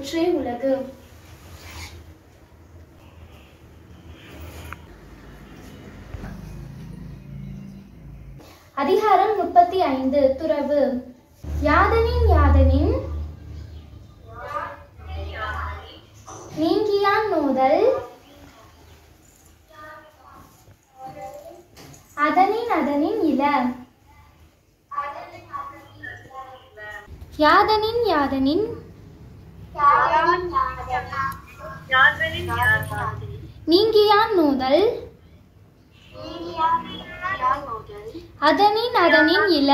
ஊற்றே உலகு அதிகாரம் முப்பத்தி ஐந்து துறவு யாதனின் யாதனின் நீங்கியான் நோதல் அதனின் அதனின் இல யாதனின் யாதனின் நீங்கியான் நோதல் அதனின் அதனின் இல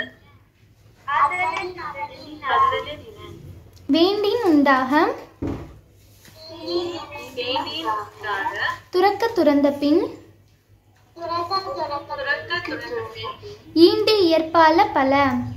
வேண்டின் உண்டாக துறக்க துறந்த பின் ஈண்டு இயற்பால பல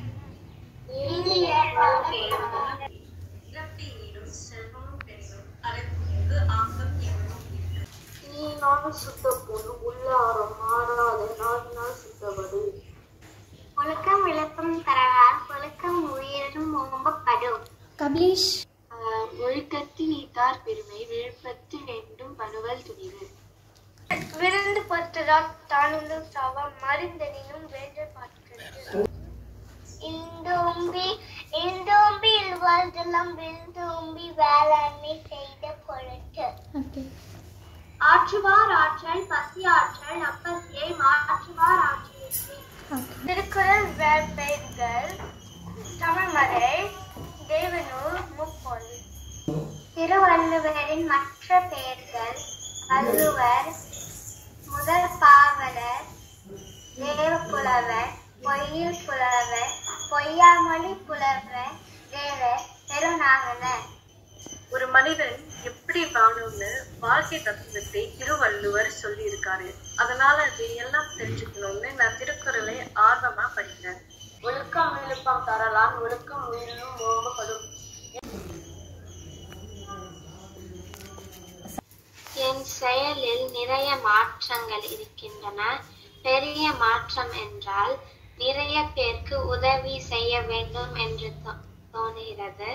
ஒழுக்கம் விளக்கம் தரலால் ஒழுக்கம் உயிரும் ஓம்பப்படும் கபிலீஷ் ஒழுக்கத்தில் ஈத்தார் பெருமை விழுப்பத்து வேண்டும் பணுவல் துணிவு விருந்து பொறுத்ததால் தானுள்ளும் சாவம் மருந்தனினும் வேண்டல் பார்க்கிறது இந்தோம்பி இந்தோம்பி இல்வாழ்தெல்லாம் விழுந்தோம்பி வேளாண்மை செய்த பொருட்டு ஓகே ஆற்றுவார் ஆற்றல் பசி ஆற்றல் அப்பசியை மாற்றுவார் ஆற்றல் திருக்குறள் வேட்பெயர்கள் தமிழ்மறை தேவனூர் முப்பொருள் திருவள்ளுவரின் மற்ற பெயர்கள் வள்ளுவர் முதல் பாவலர் தேவப்புலவர் பொய்யில் புலவர் பொய்யாமொழி புலவர் தேவர் பெருநாகனர் ஒரு மனிதன் எப்படி வாழணும்னு வாழ்க்கை தத்துவத்தை திருவள்ளுவர் சொல்லியிருக்காரு அதனால அது எல்லாம் தெரிஞ்சுக்கணும்னு நான் திருக்குறளை ஆர்வமா படிக்கிறேன் ஒழுக்கம் விழுப்பம் தரலாம் ஒழுக்கம் உயிரினும் ஓம்பப்படும் என் செயலில் நிறைய மாற்றங்கள் இருக்கின்றன பெரிய மாற்றம் என்றால் நிறைய பேருக்கு உதவி செய்ய வேண்டும் என்று தோ- தோணுகிறது